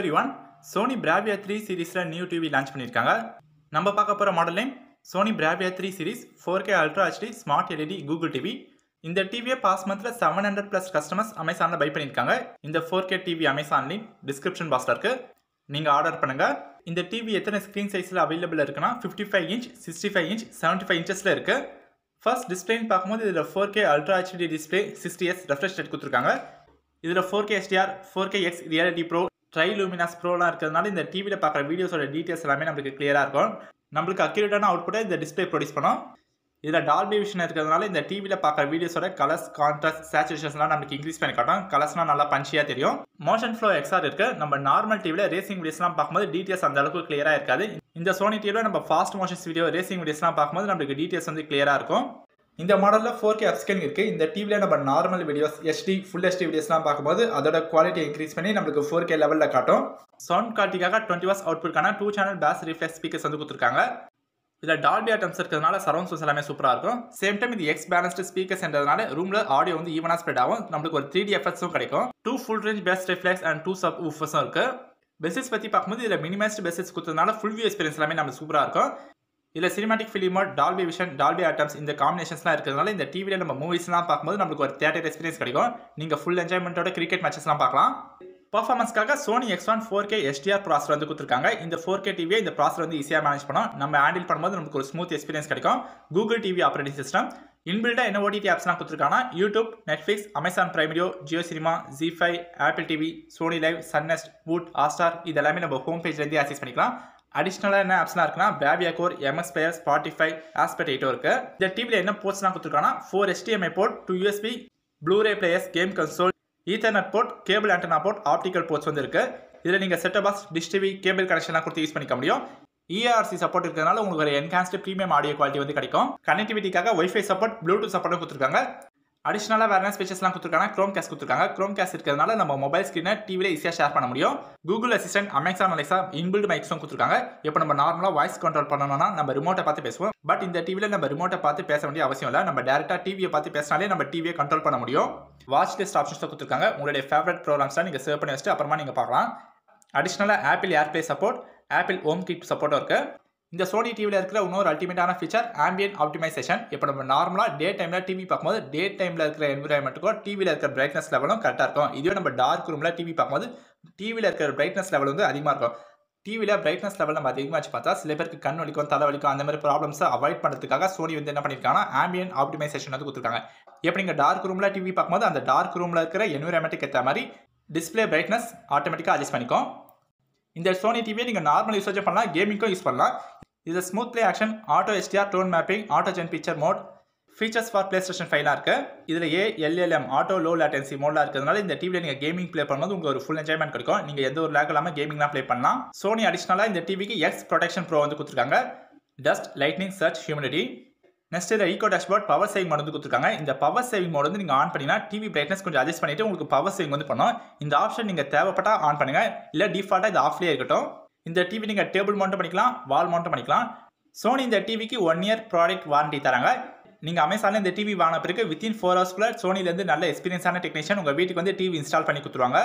every everyone Sony Bravia three சீரீஸில் new TV launch பண்ணியிருக்காங்க நம்ம பார்க்க போகிற model name Sony Bravia three series four K ultra HD smart LED Google TV இந்த டிவியை past மந்தில் செவன் ஹண்ட்ரட் ப்ளஸ் கஸ்டமர்ஸ் அமேசானில் பை பண்ணியிருக்காங்க இந்த four K TV Amazon link description பாக்ஸில் இருக்குது நீங்கள் ஆர்டர் பண்ணுங்கள் இந்த டிவி எத்தனை ஸ்க்ரீன் சைஸில் அவைலபிள் இருக்குன்னா fifty five inch sixty five inch seventy five இன்ச்சஸில் இருக்குது ஃபர்ஸ்ட் டிஸ்பிளேன்னு பார்க்கும்போது இதில் four K ultra HD display sixty S refresh rate கொடுத்துருக்காங்க இதில் four K SDR four K X reality pro Triluminos ப்ரோலாம் இருக்கிறதுனால இந்த டிவியில் பார்க்குற வீடியோஸோட டீட்டெயில்ஸ் எல்லாமே நம்மளுக்கு கிளியராக இருக்கும் நம்மளுக்கு அக்யூரேட்டான அவுட்புட்டை இந்த டிஸ்பிளே ப்ரொடியூஸ் பண்ணும் இதில் டால்பி விஷன் இருக்கிறதுனால இந்த டிவியில் பார்க்குற வீடியோஸோட கலர்ஸ் கான்ட்ராஸ்ட் சேச்சுரேஷன்ஸ்லாம் நமக்கு இன்க்ரீஸ் பண்ணி காட்டும் கலர்ஸ்லாம் நல்லா பஞ்சியாக தெரியும் மோஷன் ஃப்ளோ எக்ஸார் இருக்கு நம்ம நார்மல் டிவியில் ரேசிங் வீடியோஸ்லாம் பார்க்கும்போது டீட்டெயில்ஸ் அந்த அளவுக்கு கிளியராக இருக்காது இந்த சோனி டிவியில் நம்ம ஃபாஸ்ட் மோஷன்ஸ் வீடியோ ரேசிங் வீடியோஸ்லாம் பார்க்கும்போது நம்மளுக்கு டீட்டெயில்ஸ் வந்து கிளியராக இருக்கும் இந்த மாடலில் ஃபோர் கே அப்ஸ்கேன் இருக்குது இந்த டிவியில் நம்ம normal videos HD full HD வீடியோஸ்லாம் பார்க்கும்போது அதோட குவாலிட்டி இன்க்ரீஸ் பண்ணி நம்மளுக்கு ஃபோர் கே லெவலில் காட்டும் சவுண்ட் குவாலிட்டிக்காக டுவெண்ட்டி வாஸ் அவுட்புட்கான two channel bass reflex speakers வந்து கொடுத்துருக்காங்க இதில் டால்பி ஆட்டம்ஸ் இருக்கிறதுனால சரௌண்ட் சோர்ஸ் எல்லாமே சூப்பராக இருக்கும் சேம் டைம் இது எக்ஸ் பேலன்ஸ்டு ஸ்பீக்கர்ஸ்ன்றதுனால ரூமில் ஆடியோ வந்து ஈவனாக ஸ்ப்ரெட் ஆகும் நம்மளுக்கு ஒரு த்ரீ டி எஃபெக்ட்ஸும் கிடைக்கும் two full range best reflex and two sub ஊஃபர்ஸும் இருக்குது பெசிஸ் பற்றி பார்க்கும்போது இதில் மினிமைஸ்ட் பெசிஸ் கொடுத்ததுனால ஃபுல் வியூ எக்ஸ்பீரியன்ஸ் எல்லாமே நம்ம சூப்பராக இருக்கும் இதில் cinematic film mode Dolby Vision Dolby Atmos இந்த காம்பினேஷன்ஸ்லாம் இருக்கிறதுனால இந்த டிவியில் நம்ம மூவிஸ்லாம் பார்க்கும்போது நம்மளுக்கு ஒரு தேட்டர் எக்ஸ்பீரியன்ஸ் கிடைக்கும் நீங்கள் ஃபுல் என்ஜாய்மெண்ட்டோட கிரிக்கெட் மேட்சஸ்லாம் பார்க்கலாம் பர்ஃபார்மன்ஸ்க்காக Sony X one four K SDR processor வந்து கொடுத்துருக்காங்க இந்த ஃபோர் கே டிவியை இந்த ப்ராசர் வந்து ஈஸியாக மேனேஜ் பண்ணோம் நம்ம ஹேண்டில் பண்ணும்போது நமக்கு ஒரு ஸ்மூத் எக்ஸ்பீரியன்ஸ் கிடைக்கும் கூகுள் டிவி ஆப்ரேட்டிங் சிஸ்டம் இன்பில்டாக என்ன ஓடிடி ஆப்ஸ்லாம் கொடுத்துருக்காங்கன்னா YouTube Netflix Amazon Prime Video Jio Cinema Zee five Apple TV Sony Liv சன்னெஸ்ட் வூட் ஹாஸ்டார் இதெல்லாமே நம்ம ஹோம் பேஜ்லேருந்து ஆக்சஸ் பண்ணிக்கலாம் அடிஷ்னலாக என்ன ஆப்ஸ்லாம் இருக்குன்னா பேபியா கோர் எம்எஸ் பிளேயர் ஸ்பாட்டிஃபை ஆஸ்பெட் எயிட்டோ இருக்குது இந்த டிவியில் என்ன போர்ட்ஸ்லாம் கொடுத்துருக்காங்கன்னா four HDMI port two USB Blu-ray players game console ethernet port cable antenna port optical ports வந்து இருக்கு இதில் நீங்கள் set top box dish TV cable கனெக்ஷன்லாம் கொடுத்து யூஸ் பண்ணிக்க முடியும் இஆர்சி சப்போர்ட் இருக்கிறதுனால உங்களுக்கு ஒரு என்ஹான்ஸ்டு ப்ரீமியம் ஆடியோ குவாலிட்டி வந்து கிடைக்கும் கனெக்டிவிட்டிக்காக ஒய்ஃபை சப்போர்ட் ப்ளூடூத் சப்போர்ட்டும் கொடுத்துருக்காங்க அடிஷனலாக வேறு என்ன ஸ்பெச்சஸ்லாம் கொடுத்துருக்காங்க க்ரோம் கேஸ் கொடுத்துருக்காங்க க்ரோம் கேஸ் இருக்கிறதுனால நம்ம மொபைல் ஸ்க்ரீனை டிவியில் ஈஸியாக ஷேர் பண்ண முடியும் Google Assistant Amazon Alexa inbuilt மைக்ஸும் கொடுத்துருக்காங்க இப்போ நம்ம நார்மலாக வாய்ஸ் கண்ட்ரோல் பண்ணணும்னா நம்ம ரிமோட்டை பார்த்து பேசுவோம் பட் இந்த டிவியில் நம்ம ரிமோட்டை பார்த்து பேச வேண்டிய அவசியம் இல்லை நம்ம டேரெக்டாக டிவியை பார்த்து பேசினாலே நம்ம டிவியை கண்ட்ரோல் பண்ண முடியும் வாட்ச் லிஸ்ட் ஆப்ஷன்ஸில் கொடுத்துருக்காங்க உங்களுடைய ஃபேவரட் ப்ரோக்ராம்ஸ்லாம் நீங்கள் சேவ் பண்ணி வச்சுட்டு அப்புறமா நீங்கள் பார்க்கலாம் அடிஷ்னலாக Apple AirPlay support Apple HomeKit சப்போர்ட்டும் இருக்குது இந்த சோனி டிவியில் இருக்கிற இன்னொரு அல்டிமேட்டான ஃபீச்சர் ஆம்பியன் ஆப்டிமைசேஷன் இப்போ நம்ம நார்மலாக டே டைமில் டிவி பார்க்கும்போது டே டைமில் இருக்கிற என்விரான்மெண்ட்டுக்கும் டிவியில் இருக்கிற பிரைட்னஸ் லெவலும் கரெக்டாக இருக்கும் இதுவே நம்ம டார்க் ரூமில் டிவி பார்க்கும்போது டிவியில் இருக்கிற பிரைட்னஸ் லெவல் வந்து அதிகமாக இருக்கும் டிவியில் பிரைட்னஸ் லெவல் நம்ம அதிகமாக வச்சு பார்த்தா சில பேருக்கு கண் வலிக்கும் தலை வலிக்கும் அந்த மாதிரி ப்ராப்ளம்ஸை அவாய்ட் பண்ணுறதுக்காக சோனி வந்து என்ன பண்ணியிருக்காங்கன்னா ஆம்பியன் ஆப்டிமைசேஷன் வந்து கொடுத்துருக்காங்க இப்போ நீங்கள் டார்க் ரூமில் டிவி பார்க்கும்போது அந்த டார்க் ரூமில் இருக்கிற என்விரான்மெண்ட்டுக்கு ஏற்ற மாதிரி டிஸ்பிளே பிரைட்னஸ் ஆட்டோமேட்டிக்காக அட்ஜஸ்ட் பண்ணிக்கும் இந்த சோனி டிவியை நீங்கள் நார்மல் யூசேஜ் பண்ணலாம் கேமிங்க்கும் யூஸ் பண்ணலாம் இது smooth play action auto HDR tone mapping auto genre picture mode features for PlayStation ஃபைலாக இருக்குது இதில் A LLM auto low latency மோட்லாம் இருக்கிறதுனால இந்த டிவியில் நீங்கள் கேமிங் ப்ளே பண்ணும்போது உங்களுக்கு ஒரு ஃபுல் என்ஜாய்மெண்ட் கிடைக்கும் நீங்கள் எந்த ஒரு லேக் இல்லாமல் கேமிங்லாம் ப்ளே பண்ணலாம் சோனி அடிஷ்னலாக இந்த டிவிக்கு எக்ஸ் ப்ரொடெக்ஷன் ப்ரோ வந்து கொடுத்துருக்காங்க dust lightning surge humidity next இதில் eco dashboard power saving mode வந்து கொடுத்துருக்காங்க இந்த பவர் சேவிங் மோட் வந்து நீங்கள் ஆன் பண்ணினா டிவி பிரைட்னஸ் கொஞ்சம் அட்ஜஸ்ட் பண்ணிட்டு உங்களுக்கு பவர் சேவிங் வந்து பண்ணும் இந்த ஆப்ஷன் நீங்கள் தேவைப்பட்டால் ஆன் பண்ணுங்கள் இல்லை டிஃபால்ட்டாக இது ஆஃப்லேயே இருக்கட்டும் இந்த டிவி நீங்கள் டேபிள் மவுண்ட் பண்ணிக்கலாம் வால் மவுண்ட் பண்ணிக்கலாம் சோனி இந்த டிவிக்கு ஒன் இயர் ப்ராடக்ட் வாரண்டி தராங்க நீங்கள் அமேசானில் இந்த டிவி வாங்கின பிறகு வித்தின் ஃபோர் ஹவர்ஸ்க்குள்ள சோனிலேருந்து நல்ல எக்ஸ்பீரியன்ஸான டெக்னீஷியன் உங்கள் வீட்டுக்கு வந்து டிவி இன்ஸ்டால் பண்ணி கொடுத்துருவாங்க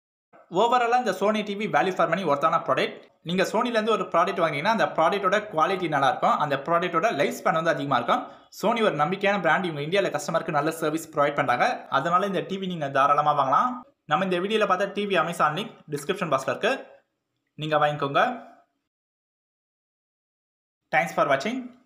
ஓவராலாக இந்த Sony TV value for money ஒர்த்தான ப்ராடக்ட் நீங்கள் சோனிலேருந்து ஒரு ப்ராடக்ட் வாங்கினீங்கன்னா அந்த ப்ராடக்ட்டோட குவாலிட்டி நல்லா இருக்கும் அந்த ப்ராடக்ட்டோட லைஃப் ஸ்பேன் வந்து அதிகமாக இருக்கும் சோனி ஒரு நம்பிக்கையான பிராண்ட் இவங்க இந்தியாவில் கஸ்டமருக்கு நல்ல சர்வீஸ் ப்ரொவைட் பண்ணுறாங்க அதனால இந்த டிவி நீங்கள் தாராளமாக வாங்கலாம் நம்ம இந்த வீடியோவில் பார்த்தா டிவி அமேசான் லிங்க் டிஸ்கிரிப்ஷன் பாக்ஸில் இருக்குது நீங்கள் வாங்கிக்கோங்க தேங்க்ஸ் ஃபார் வாட்சிங்